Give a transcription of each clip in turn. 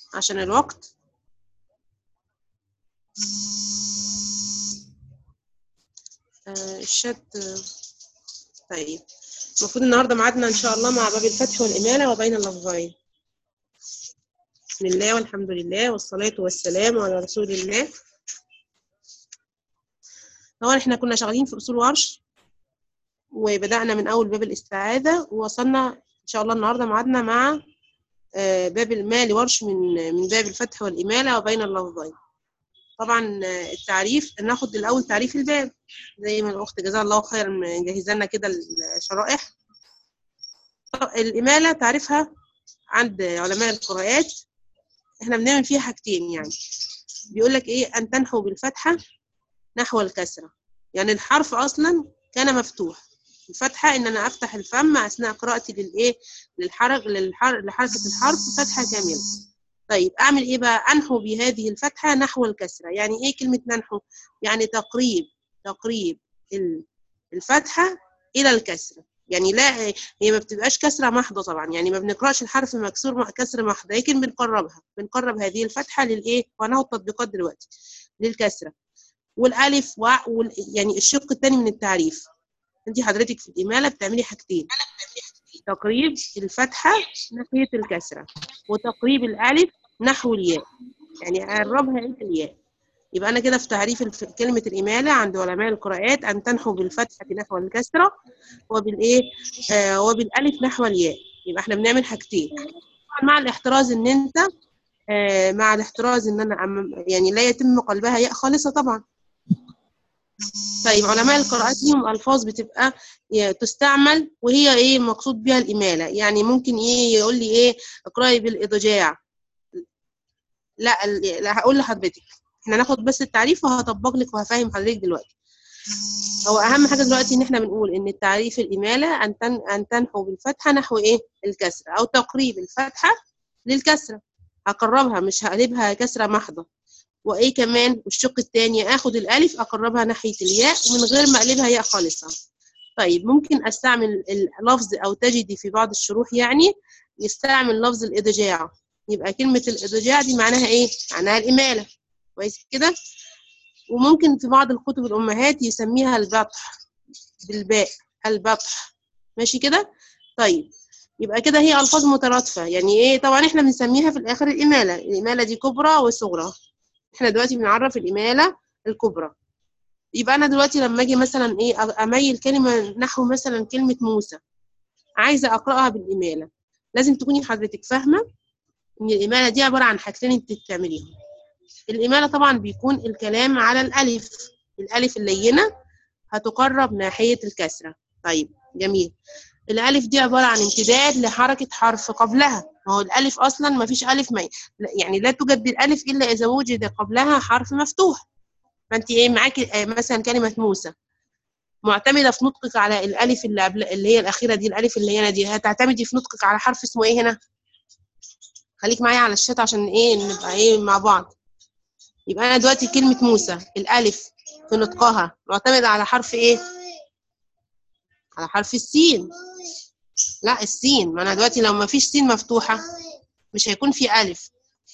عشان الوقت آه، الشات آه، طيب المفروض النهارده ميعادنا ان شاء الله مع باب الفتح والإمالة وبين اللفظين بسم الله والحمد لله والصلاة والسلام على رسول الله طبعا احنا كنا شغالين في أصول ورش وبدأنا من أول باب الاستعاذة ووصلنا إن شاء الله النهارده ميعادنا مع آه، باب المال ورش من من باب الفتح والإمالة وبين اللفظين طبعا آه، التعريف ناخد الأول تعريف الباب زي ما الأخت جزاها الله خيرا مجهزة لنا كده الشرائح الإمالة تعريفها عند علماء القراءات احنا بنعمل فيها حاجتين يعني بيقول لك ايه ان تنحو بالفتحه نحو الكسره يعني الحرف اصلا كان مفتوح الفتحه ان انا افتح الفم اثناء قراءتي للايه للحرك للحر... لحركه الحرف فتحه كامله طيب اعمل ايه بقى انحو بهذه الفتحه نحو الكسره يعني ايه كلمه ننحو يعني تقريب تقريب ال- الفتحه الى الكسره يعني لا هي ما بتبقاش كسره محضه طبعا يعني ما بنقراش الحرف مكسور م- كسر محض لكن بنقربها بنقرب هذه الفتحه للايه وهناخد تطبيقات دلوقتي للكسره والالف و... وال... يعني الشق الثاني من التعريف انت حضرتك في الاماله بتعملي حاجتين تقريب الفتحه ناحيه الكسره وتقريب الالف نحو الياء يعني اقربها الى الياء يبقى انا كده في تعريف الف... كلمه الاماله عند علماء القراءات ان تنحو بالفتحه نحو الكسره وبالايه آه وبالالف نحو الياء يبقى احنا بنعمل حاجتين طبعاً مع الاحتراز ان انت آه مع الاحتراز ان انا أم- يعني لا يتم قلبها ياء خالصه طبعا طيب علماء القراءات ليهم الفاظ بتبقى ي- تستعمل وهي ايه مقصود بها الاماله يعني ممكن ايه يقول لي ايه اقراي بالاضجاع لا ال- لا هقول لحضرتك احنا ناخد بس التعريف وهطبق لك وهفهم حضرتك دلوقتي هو اهم حاجه دلوقتي ان احنا بنقول ان التعريف الاماله ان تن ان تنحو بالفتحه نحو ايه الكسره او تقريب الفتحه للكسره هقربها مش هقلبها كسره محضه وايه كمان والشق الثاني اخد الالف اقربها ناحيه الياء ومن غير ما اقلبها ياء خالصه طيب ممكن استعمل اللفظ او تجدي في بعض الشروح يعني يستعمل لفظ الاضجاع يبقى كلمه الاضجاع دي معناها ايه معناها الاماله كويس كده وممكن في بعض الكتب الامهات يسميها البطح بالباء البطح ماشي كده طيب يبقى كده هي الفاظ مترادفه يعني ايه طبعا احنا بنسميها في الاخر الاماله الاماله دي كبرى وصغرى احنا دلوقتي بنعرف الاماله الكبرى يبقى انا دلوقتي لما اجي مثلا ايه أ- اميل كلمه نحو مثلا كلمه موسى عايزه اقراها بالاماله لازم تكوني حضرتك فاهمه ان الاماله دي عباره عن حاجتين انت بتعمليهم الاماله طبعا بيكون الكلام على الالف الالف اللينه هتقرب ناحيه الكسره طيب جميل الالف دي عباره عن امتداد لحركه حرف قبلها ما هو الالف اصلا ما فيش الف ما يعني لا توجد الالف الا اذا وجد قبلها حرف مفتوح فانت ايه معاكي آه، مثلا كلمه موسى معتمده في نطقك على الالف اللي قبل اللي هي الاخيره دي الالف اللي هنا دي هتعتمدي في نطقك على حرف اسمه ايه هنا خليك معايا على الشات عشان ايه نبقى ايه مع بعض يبقى انا دلوقتي كلمه موسى الالف في نطقها معتمده على حرف ايه على حرف السين لا السين ما انا دلوقتي لو ما فيش سين مفتوحه مش هيكون في الف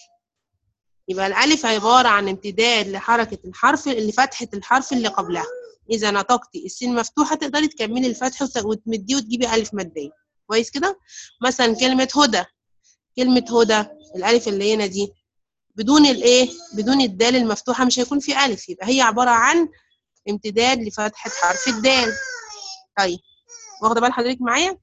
يبقى الالف عباره عن امتداد لحركه الحرف اللي فتحه الحرف اللي قبلها اذا نطقتي السين مفتوحه تقدري تكملي الفتح وت- وتمديه وتجيبي الف ماديه كويس كده مثلا كلمه هدى كلمه هدى الالف اللي هنا دي بدون الايه بدون الدال المفتوحه مش هيكون في الف يبقى هي عباره عن امتداد لفتحه حرف الدال طيب واخده بال حضرتك معايا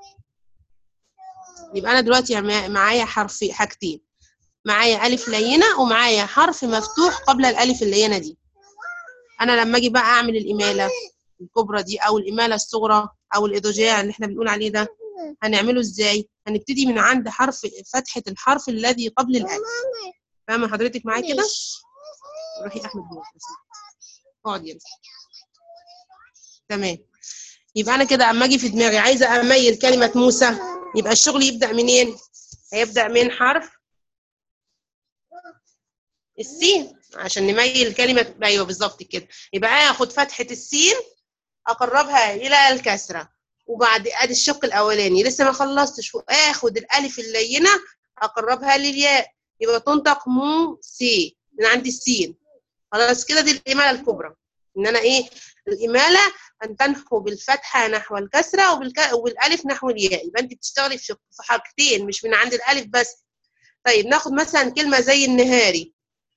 يبقى انا دلوقتي مع- معايا حرف حاجتين معايا الف لينه ومعايا حرف مفتوح قبل الالف اللينه دي انا لما اجي بقى اعمل الاماله الكبرى دي او الاماله الصغرى او الاضجاع اللي احنا بنقول عليه ده هنعمله ازاي هنبتدي من عند حرف فتحه الحرف الذي قبل الالف فاهمه حضرتك معايا كده روحي احمد جوه بس. اقعد يا بس. تمام يبقى انا كده اما اجي في دماغي عايزه اميل كلمه موسى يبقى الشغل يبدا منين هيبدا من حرف السين عشان نميل كلمه ايوه بالظبط كده يبقى اخد فتحه السين اقربها الى الكسره وبعد ادي الشق الاولاني لسه ما خلصتش واخد الالف اللينه اقربها للياء يبقى تنطق مو سي من عند السين خلاص كده دي الإمالة الكبرى إن أنا إيه الإمالة أن تنحو بالفتحة نحو الكسرة وبالك... وبالألف نحو الياء يبقى أنت بتشتغلي في شق- في حركتين مش من عند الألف بس طيب ناخد مثلا كلمة زي النهاري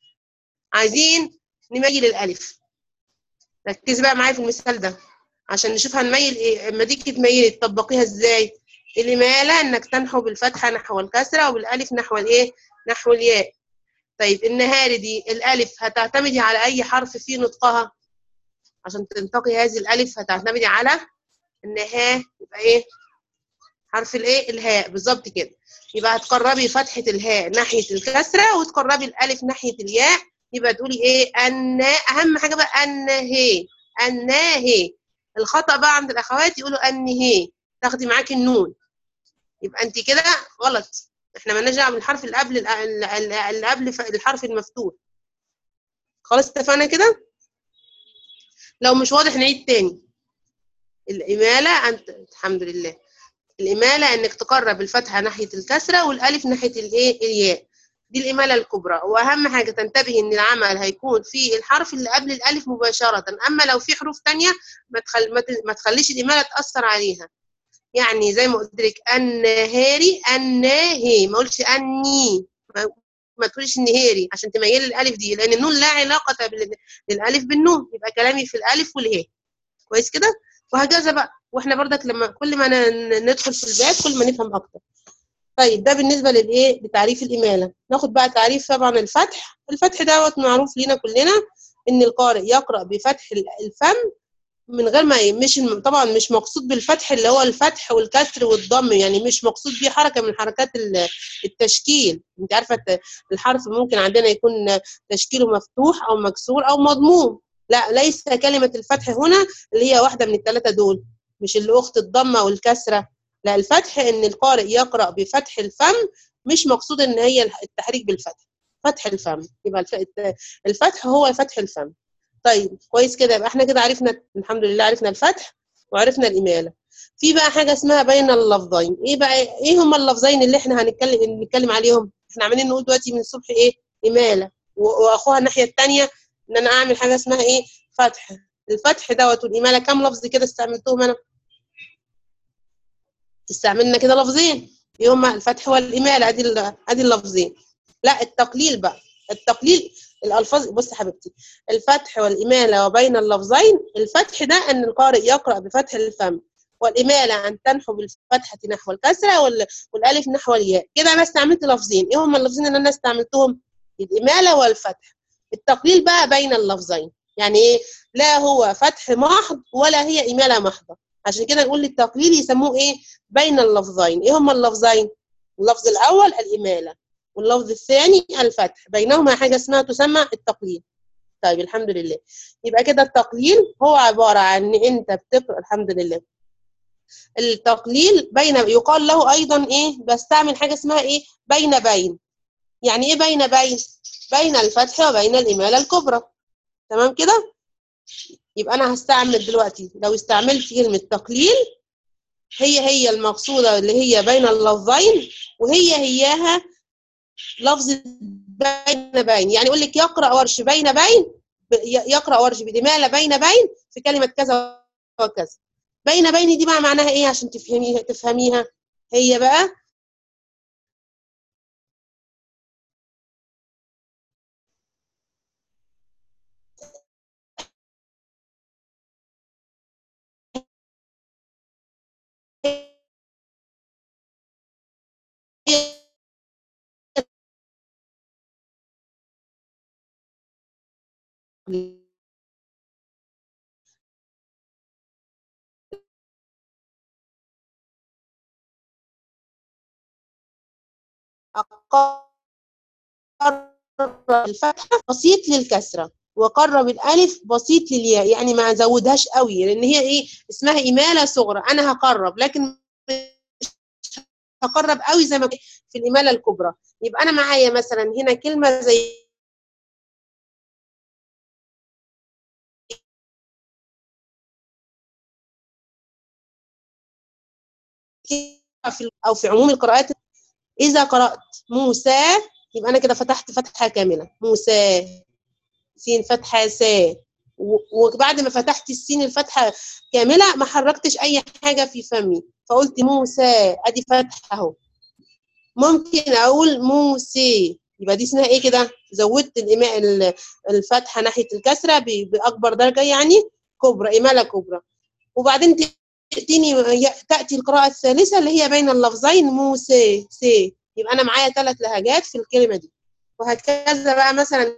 عايزين نميل الألف ركزي بقى معايا في المثال ده عشان نشوف هنميل ايه اما تيجي تميلي تطبقيها ازاي الإمالة انك تنحو بالفتحة نحو الكسرة وبالألف نحو الايه نحو الياء طيب النهاري دي الألف هتعتمدي على أي حرف في نطقها عشان تنطقي هذه الألف هتعتمدي على النهاء يبقى ايه حرف الايه الهاء بالظبط كده يبقى هتقربي فتحة الهاء ناحية الكسرة وتقربي الألف ناحية الياء يبقى تقولي ايه أن أهم حاجة بقى النهي الناهي الخطأ بقى عند الأخوات يقولوا النهي تاخدي معاكي النون يبقى انت كده غلط احنا مالناش دعوه بالحرف اللي قبل اللي قبل ف- الحرف المفتوح خلاص اتفقنا كده لو مش واضح نعيد تاني الإمالة أنت الحمد لله الإمالة إنك تقرب الفتحة ناحية الكسرة والألف ناحية الإيه الياء دي الإمالة الكبرى وأهم حاجة تنتبهي إن العمل هيكون في الحرف اللي قبل الألف مباشرة أما لو في حروف تانية ما, تخل... ما, ت... ما تخليش الإمالة تأثر عليها يعني زي ما قلت لك النهاري الناهي ما اقولش اني ما, ما تقولش النهاري عشان تميلي الالف دي لان النون لا علاقه بال- للالف بالنون يبقى كلامي في الالف والهاء كويس كده وهكذا بقى واحنا برضك لما كل ما ن- ندخل في الباب كل ما نفهم اكتر طيب ده بالنسبه للايه لتعريف الاماله ناخد بقى تعريف طبعا الفتح الفتح دوت معروف لينا كلنا ان القارئ يقرا بفتح الفم من غير ما ي- مش الم- طبعا مش مقصود بالفتح اللي هو الفتح والكسر والضم يعني مش مقصود بيه حركه من حركات ال- التشكيل انت عارفه الت- الحرف ممكن عندنا يكون تشكيله مفتوح او مكسور او مضموم لا ليس كلمه الفتح هنا اللي هي واحده من الثلاثه دول مش اللي اخت الضمه والكسره لا الفتح ان القارئ يقرا بفتح الفم مش مقصود ان هي التحريك بالفتح فتح الفم يبقى الف- الت- الفتح هو فتح الفم طيب كويس كده يبقى احنا كده عرفنا الحمد لله عرفنا الفتح وعرفنا الإمالة في بقى حاجة اسمها بين اللفظين ايه بقى ايه هما اللفظين اللي احنا هنتكلم نتكلم عليهم احنا عمالين نقول دلوقتي من الصبح ايه إمالة و- واخوها الناحية التانية ان انا اعمل حاجة اسمها ايه فتح الفتح دوت والإمالة كام لفظ كده استعملتهم انا استعملنا كده لفظين ايه هما الفتح والإمالة ادي ال- ادي اللفظين لا التقليل بقى التقليل الألفاظ بص يا حبيبتي الفتح والإمالة وبين اللفظين الفتح ده أن القارئ يقرأ بفتح الفم والإمالة أن تنحو بالفتحة نحو الكسرة وال- والألف نحو الياء كده أنا استعملت لفظين إيه هما اللفظين اللي أنا استعملتهم الإمالة والفتح التقليل بقى بين اللفظين يعني إيه لا هو فتح محض ولا هي إمالة محضة عشان كده نقول للتقليل يسموه إيه بين اللفظين إيه هما اللفظين اللفظ الأول الإمالة واللفظ الثاني الفتح بينهما حاجة اسمها تسمى التقليل طيب الحمد لله يبقى كده التقليل هو عبارة عن ان انت بتقرأ الحمد لله التقليل بين يقال له ايضا ايه بستعمل حاجة اسمها ايه بين بين يعني ايه بين بين بين الفتح وبين الإمالة الكبرى تمام كده يبقى انا هستعمل دلوقتي لو استعملت كلمة تقليل هي هي المقصودة اللي هي بين اللفظين وهي هياها لفظ بين بين يعني يقول لك يقرأ ورش بين بين ب- ي- يقرأ ورش بالإمالة بين بين في كلمة كذا وكذا بين بين دي بقى معناها ايه عشان تفهميها تفهميها هي بقى أقرب الفتحة بسيط للكسرة وقرب الألف بسيط للياء يعني ما زودهاش قوي لأن هي إيه اسمها إمالة صغرى أنا هقرب لكن مش هقرب قوي زي ما في الإمالة الكبرى يبقى أنا معايا مثلا هنا كلمة زي في أو في عموم القراءات إذا قرأت موسى يبقى انا كده فتحت فتحه كامله موسى سين فتحه سا و- وبعد ما فتحت السين الفتحه كامله ما حركتش اي حاجه في فمي فقلت موسى ادي فتحه اهو ممكن اقول موسي يبقى دي اسمها ايه كده زودت الإماء ال- الفتحه ناحيه الكسره ب- باكبر درجه يعني كبرى اماله كبرى وبعدين تاتيني تاتي القراءه الثالثه اللي هي بين اللفظين موسى سي يبقى انا معايا ثلاث لهجات في الكلمه دي وهكذا بقى مثلا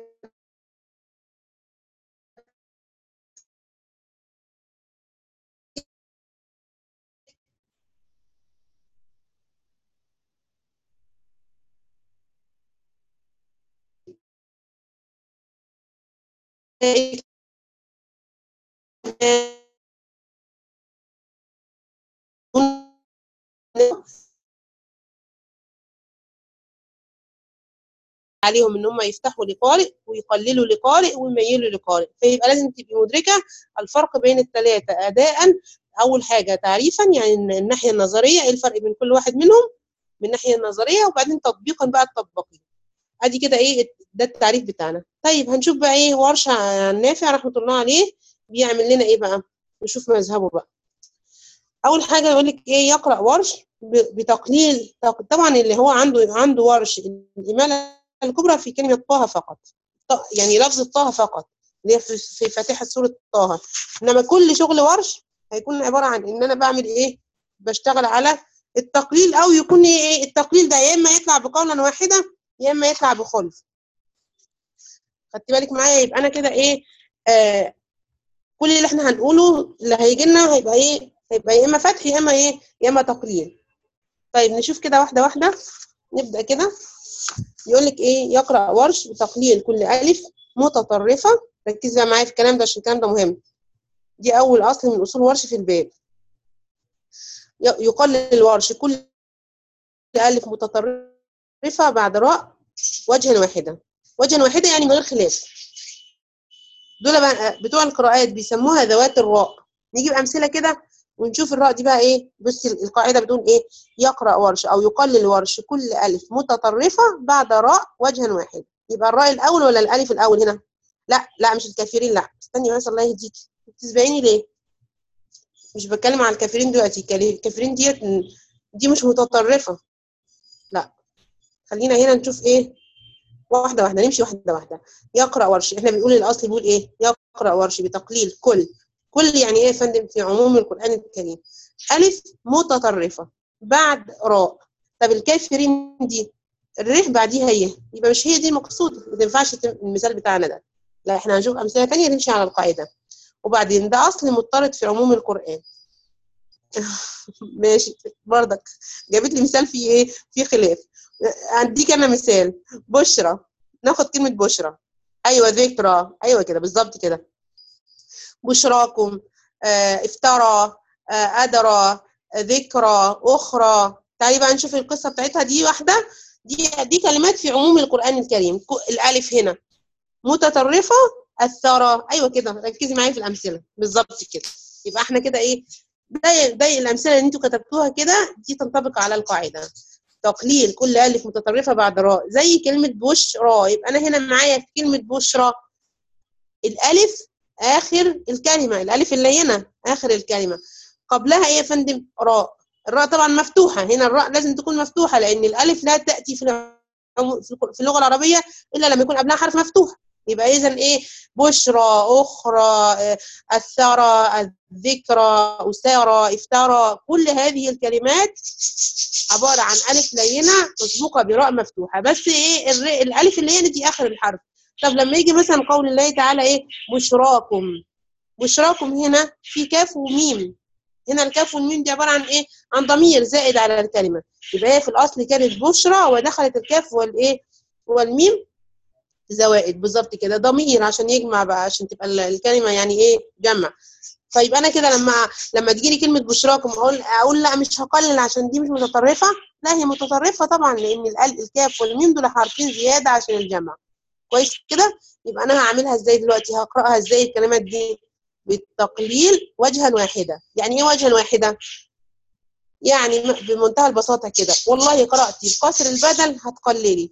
عليهم ان هم يفتحوا لقارئ ويقللوا لقارئ ويميلوا لقارئ فيبقى لازم تبقي مدركه الفرق بين الثلاثه اداء اول حاجه تعريفا يعني الن- الناحيه النظريه ايه الفرق بين كل واحد منهم من الناحيه النظريه وبعدين تطبيقا بقى تطبقي ادي كده ايه ده التعريف بتاعنا طيب هنشوف بقى ايه ورشه عن نافع رحمه الله عليه بيعمل لنا ايه بقى نشوف مذهبه بقى اول حاجه يقول لك ايه يقرا ورش ب- بتقليل تق- طبعا اللي هو عنده عنده ورش الاماله الكبرى في كلمه طه فقط ط- يعني لفظ طه فقط اللي هي في في فاتحه سوره طه انما كل شغل ورش هيكون عباره عن ان انا بعمل ايه بشتغل على التقليل او يكون ايه التقليل ده يا اما يطلع بقولا واحده يا اما يطلع بخلف خدت بالك معايا يبقى انا كده ايه آه كل اللي احنا هنقوله اللي هيجي لنا هيبقى ايه هيبقى يا اما فتح يا اما ايه يا اما تقليل طيب نشوف كده واحده واحده نبدا كده يقول لك ايه يقرا ورش بتقليل كل الف متطرفه ركزي بقى معايا في الكلام ده عشان الكلام ده مهم دي اول اصل من اصول ورش في الباب ي- يقلل الورش كل الف متطرفه بعد راء وجها واحدا وجها واحدا يعني من غير خلاف دول بقى بتوع القراءات بيسموها ذوات الراء نجيب امثله كده ونشوف الراء دي بقى ايه بصي القاعده بتقول ايه يقرا ورش او يقلل ورش كل الف متطرفه بعد راء وجها واحد يبقى الراء الاول ولا الالف الاول هنا لا لا مش الكافرين لا استني بس الله يهديكي بتسبقيني ليه مش بتكلم على الكافرين دلوقتي الكالي- الكافرين ديت دي مش متطرفه لا خلينا هنا نشوف ايه واحده واحده نمشي واحده واحده يقرا ورش احنا بنقول الاصل بيقول ايه يقرا ورش بتقليل كل كل يعني ايه يا فندم في عموم القران الكريم الف متطرفه بعد راء طب الكافرين دي الريح بعديها ايه يبقى مش هي دي المقصود ما تنفعش تم- المثال بتاعنا ده لا احنا هنشوف امثله ثانيه نمشي على القاعده وبعدين ده اصل مضطرد في عموم القران ماشي برضك جابت لي مثال فيه ايه في خلاف اديك انا مثال بشرى ناخد كلمه بشرى ايوه ذكرى ايوه كده بالظبط كده بشراكم آه، افترى آه، ادرى آه، ذكرى اخرى تعالي بقى نشوف القصه بتاعتها دي واحده دي دي كلمات في عموم القران الكريم ك- الالف هنا متطرفه الثرى ايوه كده ركزي معايا في الامثله بالظبط كده يبقى احنا كده ايه ده ده الامثله اللي انتوا كتبتوها كده دي تنطبق على القاعده تقليل كل الف متطرفه بعد راء زي كلمه بشرى يبقى انا هنا معايا في كلمه بشرى الالف اخر الكلمه الالف اللينه اخر الكلمه قبلها ايه يا فندم راء الراء طبعا مفتوحه هنا الراء لازم تكون مفتوحه لان الالف لا تاتي في العمو- في اللغه العربيه الا لما يكون قبلها حرف مفتوح يبقى اذا ايه بشرى اخرى آه، الثرى الذكرى اسارى افترى كل هذه الكلمات عباره عن الف لينه مسبوقه براء مفتوحه بس ايه الر- الالف اللينه دي اخر الحرف طب لما يجي مثلا قول الله تعالى ايه بشراكم بشراكم هنا في كاف وميم هنا الكاف والميم دي عباره عن ايه عن ضمير زائد على الكلمه يبقى هي في الاصل كانت بشرى ودخلت الكاف والايه والميم زوائد بالظبط كده ضمير عشان يجمع بقى عشان تبقى ال- الكلمه يعني ايه جمع طيب انا كده لما لما تجيلي كلمه بشراكم اقول اقول لا مش هقلل عشان دي مش متطرفه لا هي متطرفه طبعا لان ال- الكاف والميم دول حرفين زياده عشان الجمع كويس كده يبقى انا هعملها ازاي دلوقتي هقراها ازاي الكلمات دي بالتقليل وجها واحدا يعني ايه وجها واحدا يعني م- بمنتهى البساطه كده والله قراتي بكسر البدل هتقللي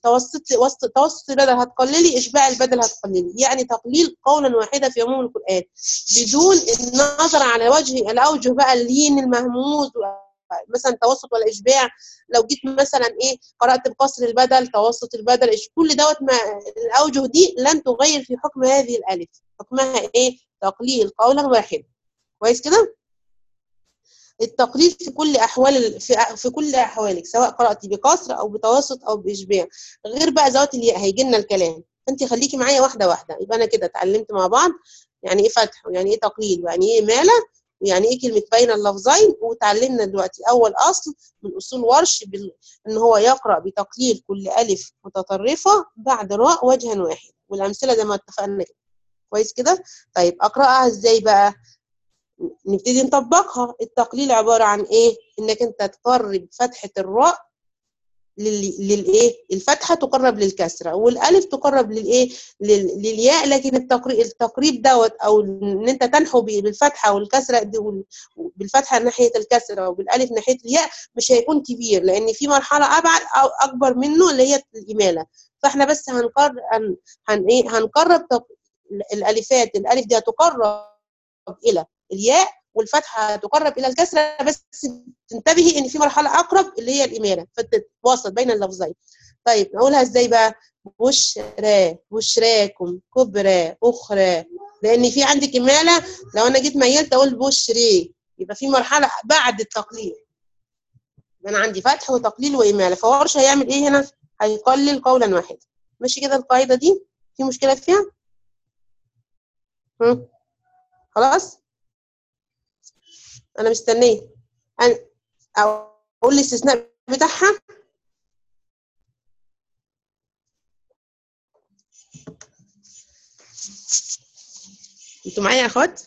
توسط وسط توسط البدل هتقللي اشباع البدل هتقللي يعني تقليل قولا واحدا في عموم القران بدون النظر على وجه الاوجه بقى اللين المهموز مثلا توسط ولا اشباع لو جيت مثلا ايه قرات بقصر البدل توسط البدل كل دوت ما الاوجه دي لن تغير في حكم هذه الالف حكمها ايه تقليل قولا واحدا كويس كده التقليل في كل احوال في, في كل احوالك سواء قراتي بقصر او بتوسط او باشباع غير بقى ذوات الياء هيجي لنا الكلام فانت خليكي معايا واحده واحده يبقى انا كده اتعلمت مع بعض يعني ايه فتح ويعني ايه تقليل ويعني ايه ماله ويعني ايه كلمه بين اللفظين وتعلمنا دلوقتي اول اصل من اصول ورش بال... ان هو يقرا بتقليل كل الف متطرفه بعد راء وجها واحد والامثله زي ما اتفقنا كده كويس كده طيب اقراها ازاي بقى نبتدي نطبقها التقليل عباره عن ايه انك انت تقرب فتحه الراء للايه الفتحه تقرب للكسره والالف تقرب للايه للياء لكن التقريب التقريب دوت او ان انت تنحو بالفتحه والكسره بالفتحه ناحيه الكسره وبالالف ناحيه الياء مش هيكون كبير لان في مرحله ابعد او اكبر منه اللي هي الاماله فاحنا بس هنقرب هن, هن ايه هنقرب الالفات الالف دي هتقرب الى الياء والفتحه تقرب الى الكسره بس تنتبهي ان في مرحله اقرب اللي هي الاماله فتتواصل بين اللفظين طيب نقولها ازاي بقى بشرى بشراكم كبرى اخرى لان في عندك اماله لو انا جيت ميلت اقول بشري يبقى في مرحله بعد التقليل انا عندي فتح وتقليل واماله فورش هيعمل ايه هنا هيقلل قولا واحدا ماشي كده القاعده دي في مشكله فيها هم. خلاص انا مستنيه أنا اقول الاستثناء بتاعها انتوا معايا يا اخوات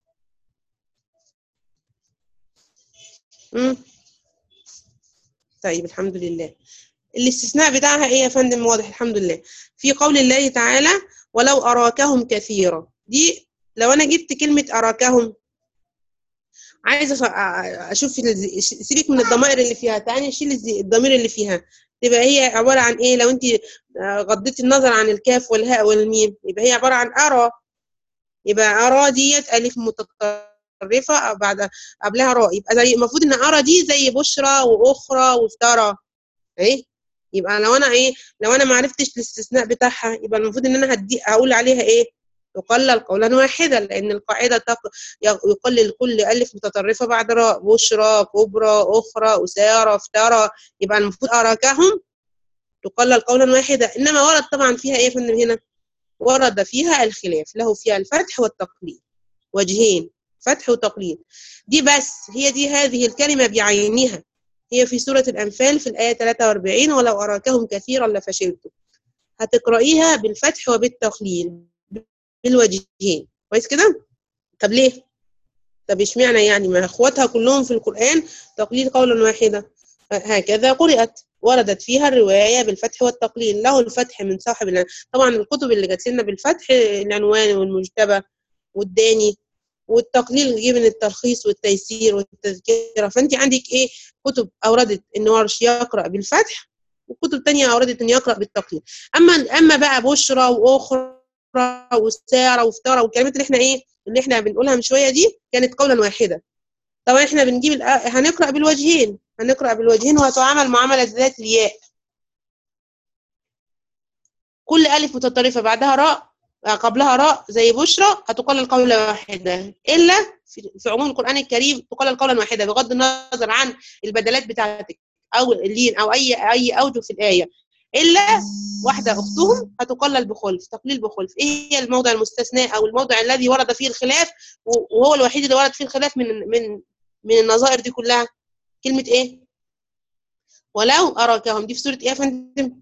امم طيب الحمد لله الاستثناء بتاعها ايه يا فندم واضح الحمد لله في قول الله تعالى ولو اراكهم كثيرا دي لو انا جبت كلمه اراكهم عايزه اشوف سيبك من الضمائر اللي فيها تعالي نشيل الضمير اللي فيها تبقى هي عباره عن ايه لو انت غضيتي النظر عن الكاف والهاء والميم يبقى هي عباره عن ارى يبقى ارى ديت الف متطرفه بعد قبلها راء يبقى زي المفروض ان ارى دي زي بشرى واخرى وافترى ايه يبقى لو انا ايه لو انا ما عرفتش الاستثناء بتاعها يبقى المفروض ان انا هدي اقول عليها ايه يقلل قولا واحدا لأن القاعدة يقلل كل ألف متطرفة بعد راء بشرى كبرى أخرى أسارى افترى يبقى المفروض أراكهم تقلل قولا واحدا إنما ورد طبعا فيها إيه فندم هنا ورد فيها الخلاف له فيها الفتح والتقليد وجهين فتح وتقليد دي بس هي دي هذه الكلمة بعينها هي في سورة الأنفال في الآية 43 ولو أراكهم كثيرا لفشلتم هتقرأيها بالفتح وبالتقليل بالوجهين كويس كده طب ليه طب اشمعنى يعني ما اخواتها كلهم في القران تقليل قولا واحدا هكذا قرات وردت فيها الروايه بالفتح والتقليل له الفتح من صاحب العنوان. طبعا الكتب اللي جات لنا بالفتح العنوان والمجتبى والداني والتقليل جه من التلخيص والتيسير والتذكره فانت عندك ايه كتب اوردت ان ورش يقرا بالفتح وكتب تانية اوردت ان يقرا بالتقليل اما اما بقى بشرى واخرى وساره وافترى والكلمات اللي احنا ايه اللي احنا بنقولها من شويه دي كانت قولا واحدا طبعا احنا بنجيب الأ... هنقرا بالوجهين هنقرا بالوجهين وهتعامل معامله ذات الياء كل الف متطرفه بعدها راء قبلها راء زي بشرى هتقلل قولا واحدا الا في عموم القران الكريم تقلل قولا واحدا بغض النظر عن البدلات بتاعتك او اللين او اي اي اوجه في الايه الا واحده اختهم هتقلل بخلف تقليل بخلف ايه هي الموضع المستثنى او الموضع الذي ورد فيه الخلاف وهو الوحيد اللي ورد فيه الخلاف من من من النظائر دي كلها كلمه ايه ولو اراكهم دي في سوره ايه يا فندم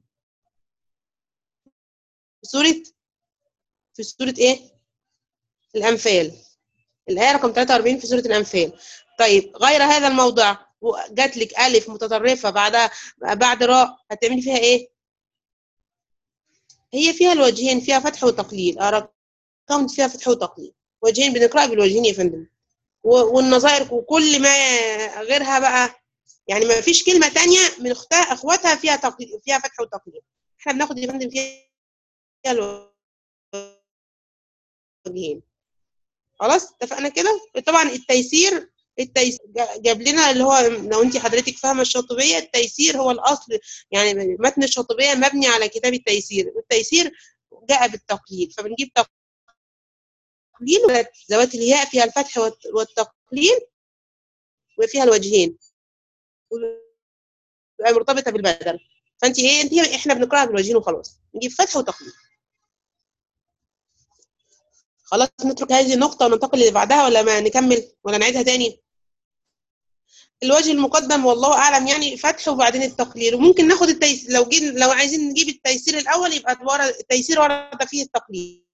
في سوره في سوره ايه الانفال الايه رقم 43 في سوره الانفال طيب غير هذا الموضع جات لك الف متطرفه بعدها بعد راء هتعملي فيها ايه هي فيها الوجهين فيها فتح وتقليل اراكونت فيها فتح وتقليل وجهين بنقرا بالوجهين يا فندم والنظائر وكل ما غيرها بقى يعني ما فيش كلمه تانية من اختها اخواتها فيها تقليل فيها فتح وتقليل احنا بناخد يا فندم فيها الوجهين خلاص اتفقنا كده طبعا التيسير التيسير جاب لنا اللي هو لو انت حضرتك فاهمه الشاطبيه التيسير هو الاصل يعني متن الشاطبيه مبني على كتاب التيسير والتيسير جاء بالتقليل فبنجيب تقليل ذوات الياء فيها الفتح والتقليل وفيها الوجهين مرتبطه بالبدل فانت ايه انت احنا بنقراها بالوجهين وخلاص نجيب فتح وتقليل خلاص نترك هذه النقطة وننتقل اللي بعدها ولا ما نكمل ولا نعيدها تاني الوجه المقدم والله أعلم يعني فتح وبعدين التقليل وممكن ناخد التيسير لو جينا لو عايزين نجيب التيسير الأول يبقى ورا التيسير ورد فيه التقليل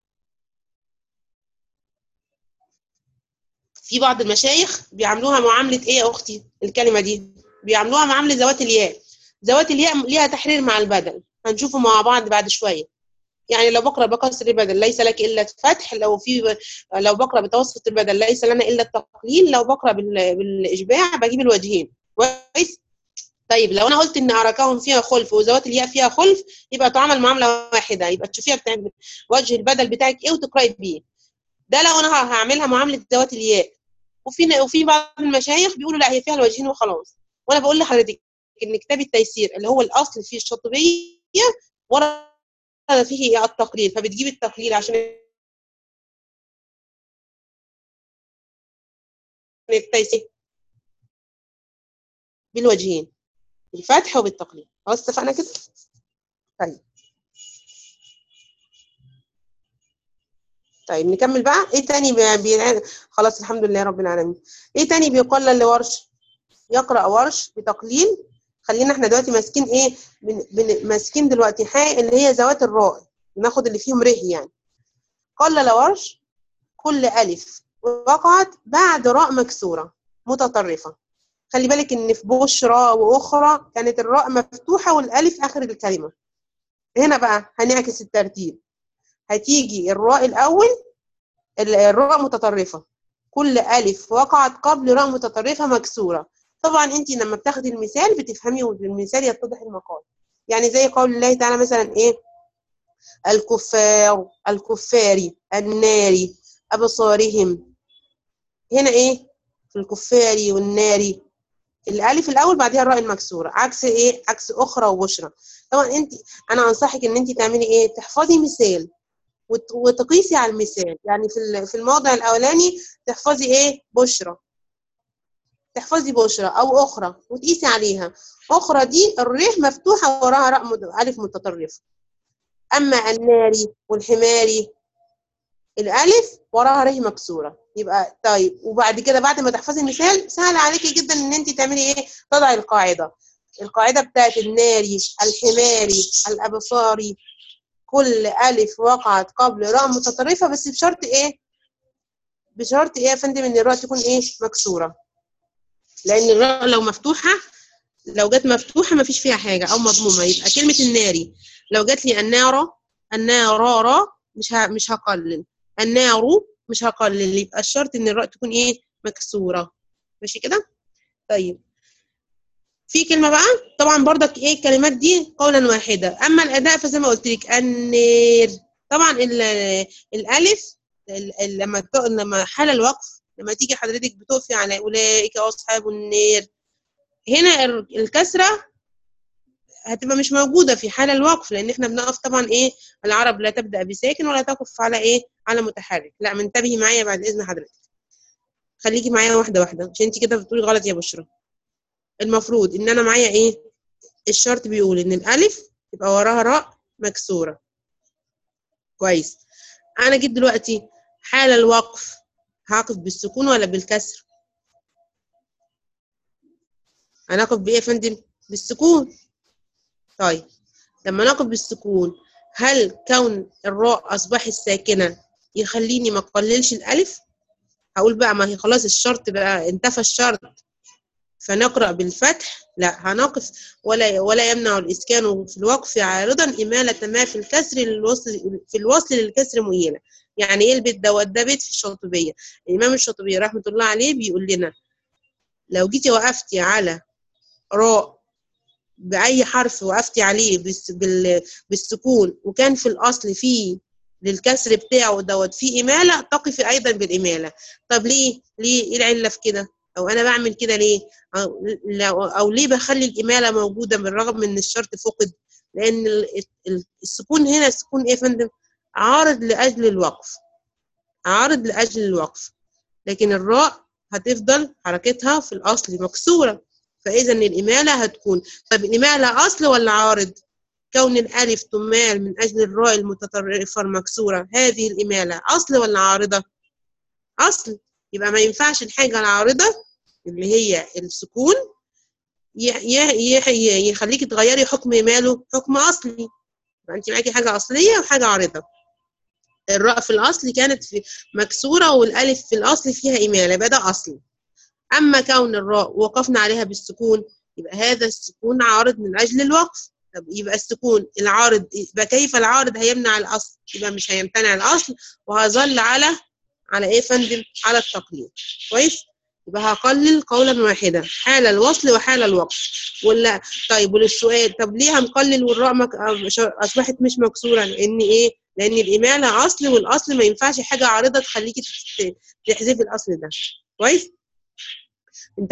في بعض المشايخ بيعاملوها معاملة إيه يا أختي الكلمة دي بيعاملوها معاملة ذوات الياء ذوات الياء ليها تحرير مع البدل هنشوفه مع بعض بعد شوية يعني لو بقرا بكسر البدل ليس لك الا الفتح لو في لو بقرا بتوسط البدل ليس لنا الا التقليل لو بقرا بالاشباع بجيب الوجهين كويس طيب لو انا قلت ان اركاهم فيها خلف وذوات الياء فيها خلف يبقى تعامل معامله واحده يبقى تشوفيها بتاع وجه البدل بتاعك ايه وتقراي بيه ده لو انا هعملها معامله ذوات الياء وفي وفي بعض المشايخ بيقولوا لا هي فيها الوجهين وخلاص وانا بقول لحضرتك ان كتاب التيسير اللي هو الاصل في الشاطبيه ورا فيه التقليل فبتجيب التقليل عشان التيسير بالوجهين بالفتح وبالتقليل خلاص اتفقنا كده طيب طيب نكمل بقى ايه تاني بي... خلاص الحمد لله رب العالمين ايه تاني بيقلل لورش يقرا ورش بتقليل خلينا احنا دلوقتي ماسكين ايه بن... ماسكين دلوقتي حاجه اللي هي ذوات الراء ناخد اللي فيهم ره يعني قلل ورش كل الف وقعت بعد راء مكسوره متطرفه خلي بالك ان في بشرى واخرى كانت الراء مفتوحه والالف اخر الكلمه هنا بقى هنعكس الترتيب هتيجي الراء الاول الراء متطرفه كل الف وقعت قبل راء متطرفه مكسوره طبعا انت لما بتاخدي المثال بتفهمي وبالمثال يتضح المقال يعني زي قول الله تعالى مثلا ايه الكفار الكفار النار ابصارهم هنا ايه في الكفار والنار الالف الاول بعدها الراء المكسوره عكس ايه عكس اخرى وبشرى طبعا انت انا انصحك ان انت تعملي ايه تحفظي مثال وتقيسي على المثال يعني في في الموضع الاولاني تحفظي ايه بشرى تحفظي بشرى او اخرى وتقيسي عليها اخرى دي الريح مفتوحه وراها راء مد... الف متطرفه اما الناري والحماري الالف وراها ره مكسوره يبقى طيب وبعد كده بعد ما تحفظي المثال سهل عليكي جدا ان انت تعملي ايه تضعي القاعده القاعده بتاعت الناري الحماري الابصاري كل الف وقعت قبل راء متطرفه بس بشرط ايه بشرط ايه يا فندم ان الراء تكون ايه مكسوره لان الراء لو مفتوحه لو جت مفتوحه ما فيش فيها حاجه او مضمومه يبقى كلمه الناري لو جت لي النار النار مش ه... مش هقلل النار مش هقلل يبقى الشرط ان الراء تكون ايه مكسوره ماشي كده طيب في كلمه بقى طبعا برضك ايه الكلمات دي قولا واحدا اما الاداء فزي ما قلت لك النير طبعا الالف لما لما حال الوقف لما تيجي حضرتك بتقفي على اولئك اصحاب النير هنا الكسره هتبقى مش موجوده في حال الوقف لان احنا بنقف طبعا ايه العرب لا تبدا بساكن ولا تقف على ايه على متحرك لا منتبهي معايا بعد اذن حضرتك خليكي معايا واحده واحده عشان انت كده بتقولي غلط يا بشرى المفروض ان انا معايا ايه الشرط بيقول ان الالف يبقى وراها راء مكسوره كويس انا جيت دلوقتي حال الوقف هقف بالسكون ولا بالكسر هنقف بايه يا فندم بالسكون طيب لما نقف بالسكون هل كون الراء اصبحت ساكنه يخليني ما اقللش الالف هقول بقى ما هي خلاص الشرط بقى انتفى الشرط فنقرا بالفتح لا هنقف ولا ولا يمنع الاسكان في الوقف عارضا اماله ما في الكسر للوصل في الوصل للكسر مؤيله يعني ايه البيت دوت ده بيت في الشاطبيه الامام الشاطبي رحمه الله عليه بيقول لنا لو جيتي وقفتي على راء باي حرف وقفتي عليه بس بال بالسكون وكان في الاصل فيه للكسر بتاعه دوت فيه اماله تقفي ايضا بالاماله طب ليه ليه ايه العله في كده او انا بعمل كده ليه او, لو- أو ليه بخلي الاماله موجوده بالرغم من ان الشرط فقد لان ال- ال- السكون هنا السكون ايه يا فندم عارض لاجل الوقف عارض لاجل الوقف لكن الراء هتفضل حركتها في الاصل مكسوره فاذا الاماله هتكون طب الاماله اصل ولا عارض كون الالف تمال من اجل الراء المتطرفه المكسوره هذه الاماله اصل ولا عارضه اصل يبقى ما ينفعش الحاجه العارضه اللي هي السكون ي- ي- ي- يخليكي تغيري حكم ماله حكم اصلي يبقى انت معاكي حاجه اصليه وحاجه عارضه الراء في الاصل كانت في مكسوره والالف في الاصل فيها اماله يبقى ده اصل اما كون الراء وقفنا عليها بالسكون يبقى هذا السكون عارض من اجل الوقف طب يبقى السكون العارض يبقى كيف العارض هيمنع الاصل يبقى مش هيمتنع الاصل وهظل على على ايه يا فندم على التقليد كويس يبقى هقلل قولا واحدا حال الوصل وحال الوقف ولا طيب وللسؤال طب ليه هنقلل والراء مك... اصبحت مش مكسوره لان ايه لان الاماله اصل والاصل ما ينفعش حاجه عارضه تخليكي تحذفي الاصل ده كويس